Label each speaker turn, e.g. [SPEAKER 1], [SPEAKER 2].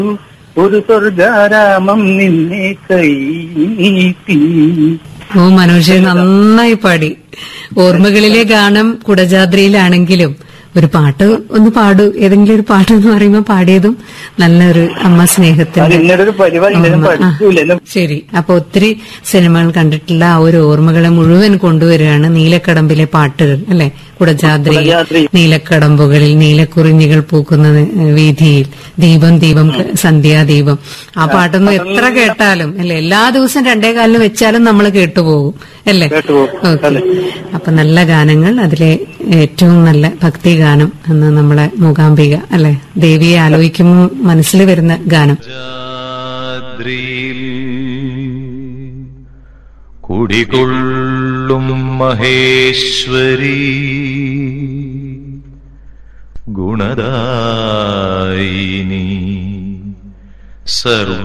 [SPEAKER 1] ഒരു സ്വർഗാരാമം നിന്നെ കൈ നീട്ടി
[SPEAKER 2] ഓ മനോജ് നന്നായി പാടി ഓർമ്മകളിലെ ഗാനം കുടജാദ്രിയിലാണെങ്കിലും ഒരു പാട്ട് ഒന്ന് പാടൂ ഏതെങ്കിലും ഒരു പാട്ട് എന്ന് പറയുമ്പോ പാടിയതും നല്ലൊരു അമ്മ
[SPEAKER 1] അത്
[SPEAKER 2] സ്നേഹത്തിന്റെ
[SPEAKER 1] ഇന്നൊരു പരിപാടി ഇല്ലെന്നും
[SPEAKER 2] അമ്മ, ആ.
[SPEAKER 1] പഠിക്കൂലെന്നും
[SPEAKER 2] ശരി അപ്പൊ ഒത്തിരി സിനിമകൾ കണ്ടിട്ടുള്ള ആ ഒരു ഓർമ്മകളെ മുഴുവൻ കൊണ്ടുവരികയാണ് നീലക്കടമ്പിലെ പാട്ടുകൾ അല്ലെ കുടജാദ്രി
[SPEAKER 1] കുടജാദ്രി.
[SPEAKER 2] നീലക്കടമ്പുകളിൽ നീലക്കുറിഞ്ഞികൾ പൂക്കുന്ന വീതിയിൽ ദീപം ദീപം സന്ധ്യാദീപം ആ പാട്ടൊന്നും എത്ര കേട്ടാലും അല്ലെ എല്ലാ ദിവസവും രണ്ടേ കാലിന് വെച്ചാലും നമ്മൾ കേട്ടുപോകും അല്ലേ
[SPEAKER 1] കേട്ടുപോകും.
[SPEAKER 2] ഓക്കെ
[SPEAKER 1] അതെ.
[SPEAKER 2] അപ്പൊ നല്ല ഗാനങ്ങൾ അതിലെ ഏറ്റവും നല്ല ഭക്തി ഗാനം എന്ന് നമ്മളെ മൂകാംബിക അല്ലെ ദേവിയെ ആലോചിക്കുമ്പോൾ മനസ്സിൽ വരുന്ന ഗാനം
[SPEAKER 3] രാത്രിയിൽ കുടികൊള്ളും മഹേശ്വരി ഗുണദായിനി സർവ